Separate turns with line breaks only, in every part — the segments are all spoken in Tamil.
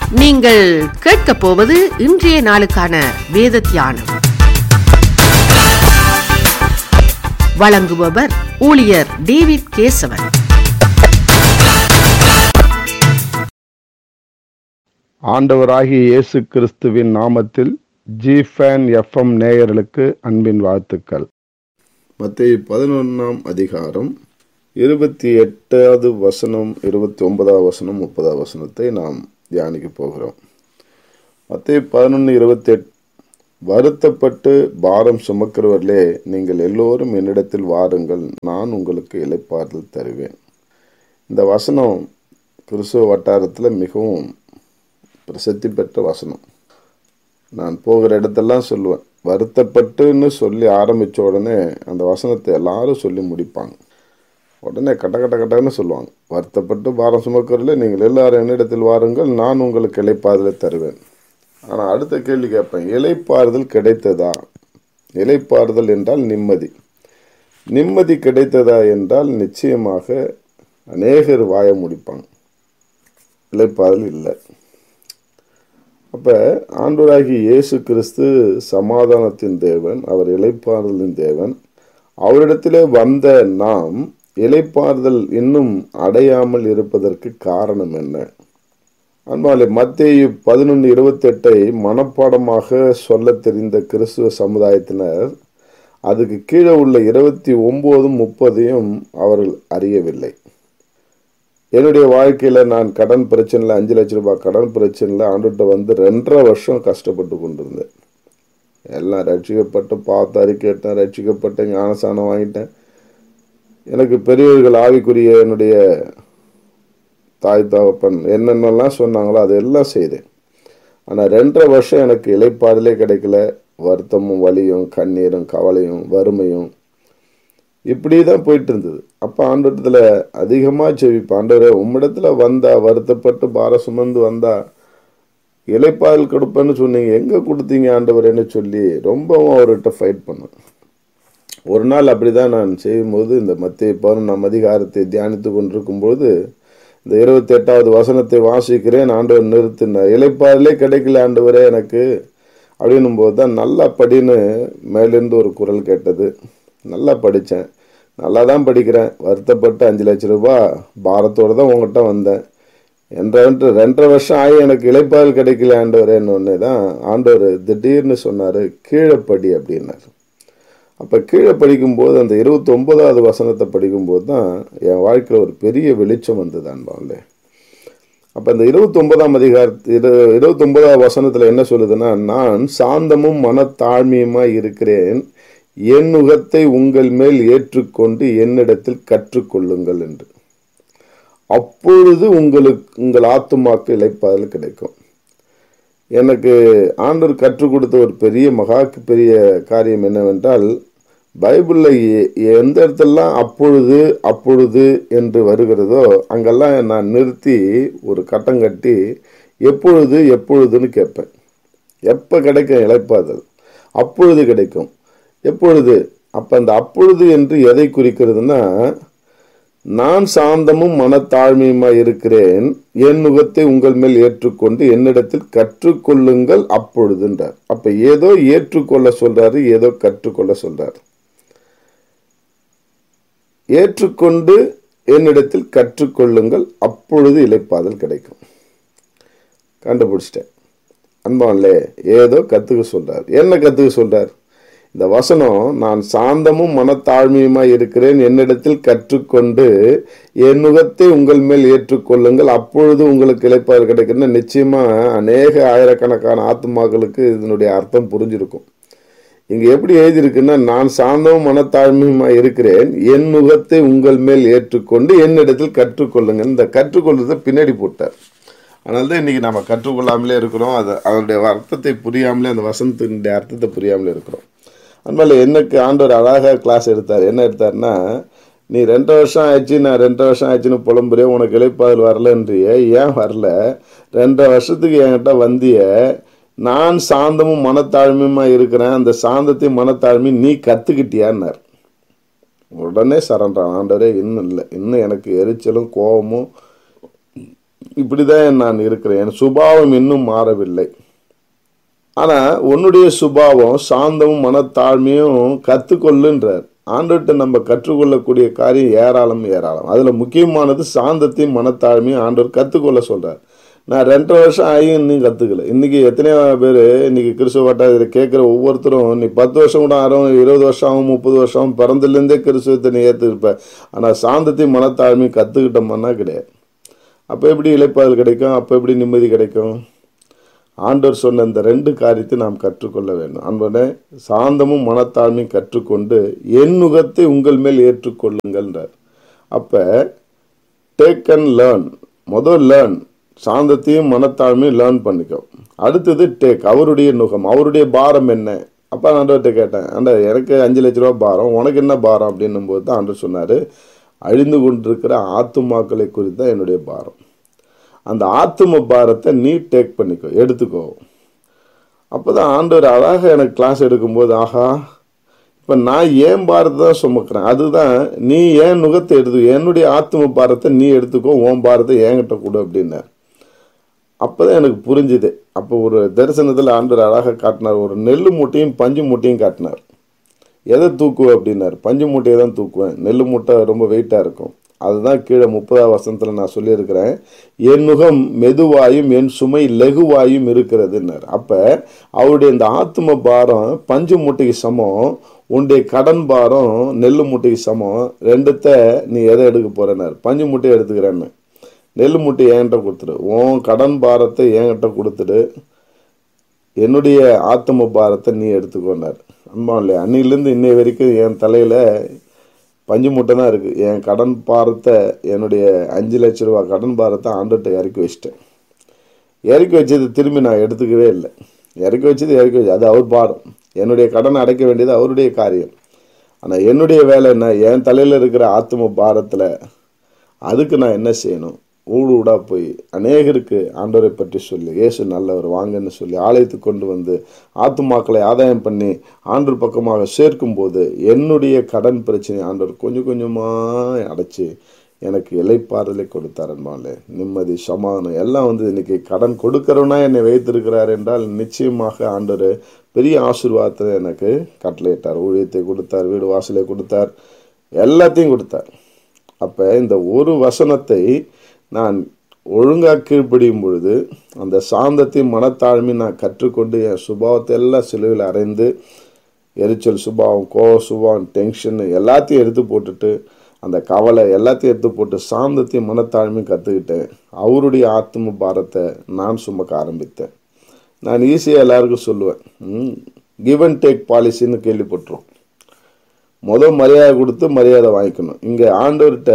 நீங்கள் கேட்கப் போவது இன்றைய நாளுக்கான வேத தியானம் வழங்குபவர் ஊழியர் டேவிட் கேசவன்
ஆண்டவராகிய இயேசு கிறிஸ்துவின் நாமத்தில் ஜிஃபேன் எஃப்எம் நேயர்களுக்கு அன்பின் வாழ்த்துக்கள் மத்திய பதினொன்றாம் அதிகாரம் இருபத்தி எட்டாவது வசனம் இருபத்தி ஒன்பதாவது வசனம் முப்பதாவது வசனத்தை நாம் தியானிக்க போகிறோம் மத்திய பதினொன்று இருபத்தி எட் வருத்தப்பட்டு பாரம் சுமக்கிறவர்களே நீங்கள் எல்லோரும் என்னிடத்தில் வாருங்கள் நான் உங்களுக்கு இளைப்பாறுதல் தருவேன் இந்த வசனம் கிறிஸ்துவ வட்டாரத்தில் மிகவும் பிரசித்தி பெற்ற வசனம் நான் போகிற இடத்தெல்லாம் சொல்லுவேன் வருத்தப்பட்டுன்னு சொல்லி ஆரம்பித்த உடனே அந்த வசனத்தை எல்லாரும் சொல்லி முடிப்பாங்க உடனே கட்ட கட்ட கட்டன்னு சொல்லுவாங்க வருத்தப்பட்டு பாரம் சுமக்கிறதுல நீங்கள் எல்லாரும் என்னிடத்தில் வாருங்கள் நான் உங்களுக்கு இலைப்பாறுதலை தருவேன் ஆனால் அடுத்த கேள்வி கேட்பேன் இலைப்பாறுதல் கிடைத்ததா இலைப்பாறுதல் என்றால் நிம்மதி நிம்மதி கிடைத்ததா என்றால் நிச்சயமாக அநேகர் வாய முடிப்பாங்க இலைப்பாறுதல் இல்லை அப்போ ஆண்டவராகி இயேசு கிறிஸ்து சமாதானத்தின் தேவன் அவர் இலைப்பாறுதலின் தேவன் அவரிடத்திலே வந்த நாம் இலைப்பாறுதல் இன்னும் அடையாமல் இருப்பதற்கு காரணம் என்ன அன்பாலே மத்திய பதினொன்று இருபத்தெட்டை மனப்பாடமாக சொல்ல தெரிந்த கிறிஸ்துவ சமுதாயத்தினர் அதுக்கு கீழே உள்ள இருபத்தி ஒம்போதும் முப்பதையும் அவர்கள் அறியவில்லை என்னுடைய வாழ்க்கையில் நான் கடன் பிரச்சனையில் அஞ்சு லட்ச ரூபாய் கடன் பிரச்சனையில் ஆண்டுகிட்ட வந்து ரெண்டரை வருஷம் கஷ்டப்பட்டு கொண்டிருந்தேன் எல்லாம் ரட்சிக்கப்பட்டு பார்த்து அறிக்கேட்டேன் ரட்சிக்கப்பட்ட ஞானசானம் வாங்கிட்டேன் எனக்கு பெரியவர்கள் ஆவிக்குரிய என்னுடைய தாய் தகப்பன் என்னென்னலாம் சொன்னாங்களோ அதெல்லாம் செய்தேன் ஆனால் ரெண்டரை வருஷம் எனக்கு இலைப்பாடலே கிடைக்கல வருத்தமும் வலியும் கண்ணீரும் கவலையும் வறுமையும் இப்படி தான் போயிட்டு இருந்தது அப்போ ஆண்டவரத்தில் அதிகமாக செவிப்பேன் ஆண்டவரே உம்மிடத்தில் வந்தா வருத்தப்பட்டு பார சுமந்து வந்தா இலைப்பால் கொடுப்பேன்னு சொன்னீங்க எங்கே கொடுத்தீங்க ஆண்டவரேன்னு சொல்லி ரொம்பவும் அவர்கிட்ட ஃபைட் பண்ணேன் ஒரு நாள் அப்படி தான் நான் செய்யும்போது இந்த மத்திய பதினொன்றாம் அதிகாரத்தை தியானித்து கொண்டிருக்கும்போது இந்த இருபத்தி எட்டாவது வசனத்தை வாசிக்கிறேன் ஆண்டவர் நிறுத்தினார் இலைப்பாதிலே கிடைக்கல ஆண்டவரே எனக்கு அப்படின்னும் போது தான் நல்லா படின்னு மேலிருந்து ஒரு குரல் கேட்டது நல்லா படித்தேன் நல்லா தான் படிக்கிறேன் வருத்தப்பட்டு அஞ்சு லட்ச ரூபா பாரத்தோடு தான் உங்கள்கிட்ட வந்தேன் என்றவன்ட்டு ரெண்டரை வருஷம் ஆகி எனக்கு இலைப்பால் கிடைக்கல ஆண்டவரேன்னு ஒன்று தான் ஆண்டவர் திடீர்னு சொன்னார் கீழே படி அப்படின்னார் அப்போ கீழே படிக்கும்போது அந்த இருபத்தி ஒன்பதாவது வசனத்தை படிக்கும்போது தான் என் வாழ்க்கையில் ஒரு பெரிய வெளிச்சம் வந்தது அன்பாங்களே அப்போ இந்த இருபத்தொன்பதாம் அதிகாரத்து இரு இருபத்தொன்பதாம் வசனத்தில் என்ன சொல்லுதுன்னா நான் சாந்தமும் மனத்தாழ்மையுமாய் இருக்கிறேன் என் நுகத்தை உங்கள் மேல் ஏற்றுக்கொண்டு என்னிடத்தில் கற்றுக்கொள்ளுங்கள் என்று அப்பொழுது உங்களுக்கு உங்கள் ஆத்துமாக்கு இழைப்பாதல் கிடைக்கும் எனக்கு ஆண்டவர் கற்றுக் கொடுத்த ஒரு பெரிய மகா பெரிய காரியம் என்னவென்றால் பைபிளில் எந்த இடத்துலலாம் அப்பொழுது அப்பொழுது என்று வருகிறதோ அங்கெல்லாம் நான் நிறுத்தி ஒரு கட்டம் கட்டி எப்பொழுது எப்பொழுதுன்னு கேட்பேன் எப்போ கிடைக்கும் இழைப்பாதல் அப்பொழுது கிடைக்கும் எப்பொழுது அப்போ அந்த அப்பொழுது என்று எதை குறிக்கிறதுனா நான் சாந்தமும் மனத்தாழ்மையுமாய் இருக்கிறேன் என் நுகத்தை உங்கள் மேல் ஏற்றுக்கொண்டு என்னிடத்தில் கற்றுக்கொள்ளுங்கள் அப்பொழுதுன்றார் அப்ப ஏதோ ஏற்றுக்கொள்ள சொல்றாரு ஏதோ கற்றுக்கொள்ள சொல்றாரு ஏற்றுக்கொண்டு என்னிடத்தில் கற்றுக்கொள்ளுங்கள் அப்பொழுது இலைப்பாதல் கிடைக்கும் கண்டுபிடிச்சிட்டேன் அன்பான்லே ஏதோ கத்துக்க சொல்றார் என்ன கத்துக்க சொல்றார் இந்த வசனம் நான் சாந்தமும் மனத்தாழ்மையுமாய் இருக்கிறேன் என்னிடத்தில் கற்றுக்கொண்டு என் நுகத்தை உங்கள் மேல் ஏற்றுக்கொள்ளுங்கள் அப்பொழுது உங்களுக்கு இழைப்பாறு கிடைக்குன்னு நிச்சயமா அநேக ஆயிரக்கணக்கான ஆத்மாக்களுக்கு இதனுடைய அர்த்தம் புரிஞ்சிருக்கும் இங்க எப்படி எழுதியிருக்குன்னா நான் சாந்தமும் மனத்தாழ்மையுமாய் இருக்கிறேன் என் நுகத்தை உங்கள் மேல் ஏற்றுக்கொண்டு என்னிடத்தில் கற்றுக்கொள்ளுங்க இந்த கற்றுக்கொள்றதை பின்னாடி போட்டார் அதனால தான் இன்னைக்கு நம்ம கற்றுக்கொள்ளாமலே இருக்கிறோம் அது அதனுடைய அர்த்தத்தை புரியாமலே அந்த வசனத்தினுடைய அர்த்தத்தை புரியாமலே இருக்கிறோம் அதனால எனக்கு ஆண்டவர் அழகாக கிளாஸ் எடுத்தார் என்ன எடுத்தார்னா நீ ரெண்டு வருஷம் ஆயிடுச்சு நான் ரெண்டு வருஷம் ஆயிடுச்சுன்னு புலம்புறிய உனக்கு இலைப்பாதல் வரலன்றிய ஏன் வரல ரெண்டரை வருஷத்துக்கு என்கிட்ட வந்திய நான் சாந்தமும் மனத்தாழ்மையுமா இருக்கிறேன் அந்த சாந்தத்தையும் மனத்தாழ்மையும் நீ கற்றுக்கிட்டியான்னார் உடனே சரண்டான் ஆண்டவரே இன்னும் இல்லை இன்னும் எனக்கு எரிச்சலும் கோபமும் இப்படிதான் நான் இருக்கிறேன் என் சுபாவம் இன்னும் மாறவில்லை ஆனா உன்னுடைய சுபாவம் சாந்தமும் மனத்தாழ்மையும் கத்துக்கொள்ளுன்றார் ஆண்டவர்கிட்ட நம்ம கற்றுக்கொள்ளக்கூடிய காரியம் ஏராளம் ஏராளம் அதுல முக்கியமானது சாந்தத்தையும் மனத்தாழ்மையும் ஆண்டவர் கத்துக்கொள்ள சொல்றார் நான் ரெண்டரை வருஷம் ஆகியும் இன்னும் கத்துக்கல இன்னைக்கு எத்தனையோ பேர் இன்னைக்கு கிறிஸ்துவ வட்டாரத்தில் கேட்குற ஒவ்வொருத்தரும் நீ பத்து வருஷம் கூட ஆகும் இருபது வருஷம் ஆகும் முப்பது வருஷம் ஆகும் பிறந்ததுலேருந்தே கிறிஸ்துவத்தை நீ ஏற்றுருப்ப ஆனால் சாந்தத்தையும் மனத்தாழ்மையும் கற்றுக்கிட்டோம்னா கிடையாது அப்போ எப்படி இழைப்பாதல் கிடைக்கும் அப்போ எப்படி நிம்மதி கிடைக்கும் ஆண்டவர் சொன்ன இந்த ரெண்டு காரியத்தை நாம் கற்றுக்கொள்ள வேண்டும் அன்பனே சாந்தமும் மனத்தாழ்மையும் கற்றுக்கொண்டு என் நுகத்தை உங்கள் மேல் ஏற்றுக்கொள்ளுங்கள்ன்றார் அப்போ டேக் அண்ட் லேர்ன் முதல் லேர்ன் சாந்தத்தையும் மனத்தாழ்மையும் லேர்ன் பண்ணிக்கோ அடுத்தது டேக் அவருடைய நுகம் அவருடைய பாரம் என்ன அப்போ ஆண்டவர்கிட்ட கேட்டேன் ஆண்ட எனக்கு அஞ்சு லட்ச ரூபா பாரம் உனக்கு என்ன பாரம் அப்படின்னும் போது தான் ஆண்டவர் சொன்னார் அழிந்து கொண்டிருக்கிற ஆத்துமாக்களை குறித்து தான் என்னுடைய பாரம் அந்த ஆத்தும பாரத்தை நீ டேக் பண்ணிக்கோ எடுத்துக்கோ அப்போ தான் ஆண்டவர் அழகாக எனக்கு கிளாஸ் எடுக்கும்போது ஆஹா இப்போ நான் ஏன் பாரத்தை தான் சுமக்கிறேன் அதுதான் நீ ஏன் நுகத்தை எடுத்துக்கோ என்னுடைய ஆத்ம பாரத்தை நீ எடுத்துக்கோ உன் பாரத்தை என்கிட்ட கொடு அப்படின்னார் அப்போதான் எனக்கு புரிஞ்சுது அப்போ ஒரு தரிசனத்தில் ஆண்டவர் அழகாக காட்டினார் ஒரு நெல் மூட்டையும் பஞ்சு மூட்டையும் காட்டினார் எதை தூக்குவேன் அப்படின்னார் பஞ்சு மூட்டையை தான் தூக்குவேன் நெல் மூட்டை ரொம்ப வெயிட்டாக இருக்கும் அதுதான் கீழே முப்பதாவது வருஷத்தில் நான் சொல்லியிருக்கிறேன் என் நுகம் மெதுவாயும் என் சுமை லெகுவாயும் இருக்கிறதுன்னார் அப்போ அவருடைய இந்த ஆத்ம பாரம் பஞ்சு மூட்டைக்கு சமம் உன்னுடைய கடன் பாரம் நெல் மூட்டைக்கு சமம் ரெண்டுத்த நீ எதை எடுக்க போறேன்னார் பஞ்சு மூட்டையை எடுத்துக்கிறேன்னு நெல் மூட்டை என்கிட்ட கொடுத்துடு உன் கடன் பாரத்தை என்கிட்ட கொடுத்துடு என்னுடைய ஆத்ம பாரத்தை நீ எடுத்துக்கோனார் அம்மா இல்லையா அன்னிலேருந்து இன்னை வரைக்கும் என் தலையில் பஞ்சு மூட்டை தான் இருக்குது என் கடன் பாரத்தை என்னுடைய அஞ்சு லட்ச ரூபா கடன் பாரத்தை ஆண்டுகிட்ட இறக்கி வச்சிட்டேன் இறக்கி வச்சது திரும்பி நான் எடுத்துக்கவே இல்லை இறக்கி வச்சது இறக்கி வச்சு அது அவர் பாரம் என்னுடைய கடனை அடைக்க வேண்டியது அவருடைய காரியம் ஆனால் என்னுடைய வேலை என்ன என் தலையில் இருக்கிற ஆத்ம பாரத்தில் அதுக்கு நான் என்ன செய்யணும் ஊடு ஊடா போய் அநேகருக்கு ஆண்டவரை பற்றி சொல்லி இயேசு நல்லவர் வாங்கன்னு சொல்லி ஆலயத்து கொண்டு வந்து ஆத்துமாக்களை ஆதாயம் பண்ணி ஆண்டவர் பக்கமாக சேர்க்கும்போது என்னுடைய கடன் பிரச்சனை ஆண்டவர் கொஞ்சம் கொஞ்சமாக அடைச்சி எனக்கு இலைப்பாறுதலை கொடுத்தார் அன்பாலே நிம்மதி சமாதானம் எல்லாம் வந்து இன்னைக்கு கடன் கொடுக்கறவனா என்னை வைத்திருக்கிறார் என்றால் நிச்சயமாக ஆண்டவர் பெரிய ஆசீர்வாதத்தை எனக்கு கட்டளையிட்டார் ஊழியத்தை கொடுத்தார் வீடு வாசலை கொடுத்தார் எல்லாத்தையும் கொடுத்தார் அப்போ இந்த ஒரு வசனத்தை நான் ஒழுங்காக கீழ்ப்படியும் பொழுது அந்த சாந்தத்தையும் மனத்தாழ்மையும் நான் கற்றுக்கொண்டு என் சுபாவத்தை எல்லாம் சிலுவையில் அறைந்து எரிச்சல் சுபாவம் கோவ சுபாவம் டென்ஷன் எல்லாத்தையும் எடுத்து போட்டுட்டு அந்த கவலை எல்லாத்தையும் எடுத்து போட்டு சாந்தத்தையும் மனத்தாழ்மையும் கற்றுக்கிட்டேன் அவருடைய ஆத்ம பாரத்தை நான் சுமக்க ஆரம்பித்தேன் நான் ஈஸியாக எல்லாருக்கும் சொல்லுவேன் கிவ் அண்ட் டேக் பாலிசின்னு கேள்விப்பட்டுரும் முதல் மரியாதை கொடுத்து மரியாதை வாங்கிக்கணும் இங்கே ஆண்டவர்கிட்ட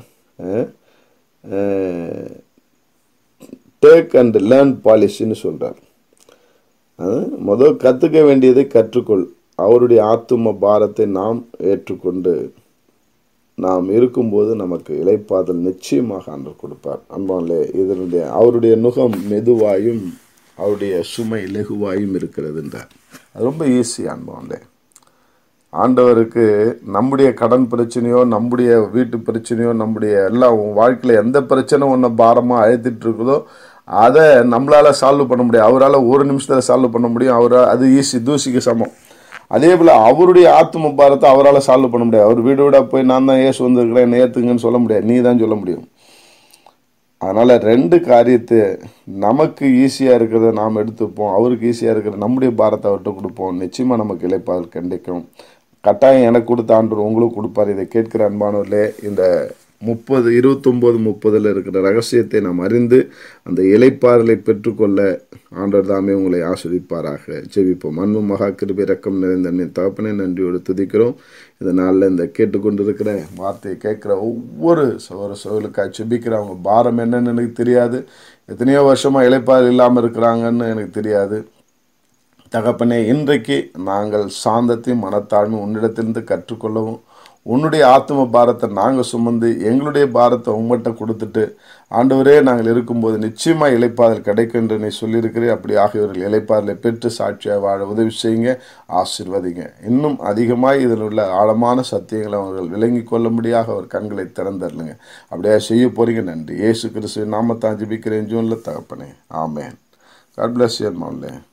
டேக் அண்ட் லேர்ன் பாலிசின்னு சொல்கிறார் முதல் கற்றுக்க வேண்டியதை கற்றுக்கொள் அவருடைய ஆத்தும பாரத்தை நாம் ஏற்றுக்கொண்டு நாம் இருக்கும்போது நமக்கு இலைப்பாதல் நிச்சயமாக ஆண்டவர் கொடுப்பார் அன்பாலே இதனுடைய அவருடைய நுகம் மெதுவாயும் அவருடைய சுமை லெகுவாயும் இருக்கிறதுன்றார் அது ரொம்ப ஈஸி அன்பாலே ஆண்டவருக்கு நம்முடைய கடன் பிரச்சனையோ நம்முடைய வீட்டு பிரச்சனையோ நம்முடைய எல்லாம் உன் வாழ்க்கையில் எந்த பிரச்சனை ஒன்று பாரமாக அழுத்திட்டு இருக்குதோ அதை நம்மளால் சால்வ் பண்ண முடியும் அவரால் ஒரு நிமிஷத்தில் சால்வ் பண்ண முடியும் அவரால் அது ஈஸி தூசிக்கு சமம் அதே போல் அவருடைய ஆத்ம பாரத்தை அவரால் சால்வ் பண்ண முடியாது அவர் வீடு வீடாக போய் நான் தான் ஏசு வந்திருக்கிறேன் என்னை ஏற்றுங்கன்னு சொல்ல முடியாது நீ தான் சொல்ல முடியும் அதனால் ரெண்டு காரியத்தை நமக்கு ஈஸியாக இருக்கிறத நாம் எடுத்துப்போம் அவருக்கு ஈஸியாக இருக்கிற நம்முடைய பாரத்தை அவர்கிட்ட கொடுப்போம் நிச்சயமாக நமக்கு இழைப்பாதல் கண்டிக்கும் கட்டாயம் எனக்கு கொடுத்த ஆண்டு உங்களுக்கு கொடுப்பார் இதை கேட்கிற அன்பானவர்களே இந்த முப்பது இருபத்தொம்போது முப்பதில் இருக்கிற ரகசியத்தை நாம் அறிந்து அந்த இலைப்பாறலை பெற்றுக்கொள்ள ஆண்டவர் தாமே உங்களை ஆஸ்வதிப்பாராக ஜெபிப்போம் அன்பு மகா கிருபி ரக்கம் நிறைந்த என் தகப்பனே நன்றியோடு துதிக்கிறோம் இந்த நாளில் இந்த கேட்டுக்கொண்டிருக்கிற வார்த்தையை கேட்குற ஒவ்வொரு சோர சோழலுக்காக செபிக்கிற அவங்க பாரம் என்னன்னு எனக்கு தெரியாது எத்தனையோ வருஷமாக இலைப்பாறு இல்லாமல் இருக்கிறாங்கன்னு எனக்கு தெரியாது தகப்பனே இன்றைக்கு நாங்கள் சாந்தத்தையும் மனத்தாழ்மை உன்னிடத்திலிருந்து கற்றுக்கொள்ளவும் உன்னுடைய ஆத்ம பாரத்தை நாங்கள் சுமந்து எங்களுடைய பாரத்தை உங்கள்கிட்ட கொடுத்துட்டு ஆண்டவரே நாங்கள் இருக்கும்போது நிச்சயமாக இழைப்பாதல் கிடைக்கும் என்று நீ சொல்லியிருக்கிறேன் அப்படி ஆகியவர்கள் இழைப்பாதலை பெற்று சாட்சியாக வாழ உதவி செய்யுங்க ஆசிர்வதிங்க இன்னும் அதிகமாக இதில் உள்ள ஆழமான சத்தியங்களை அவர்கள் விளங்கி கொள்ளும்படியாக அவர் கண்களை திறந்தரலுங்க அப்படியே செய்ய போறீங்க நன்றி ஏசு கிறிஸ்துவின் நாமத்தான் ஜிபிக்கிறேன் ஜூனில் தகப்பனே ஆமேன் காட் பிளஸ் யூர் மாம்லே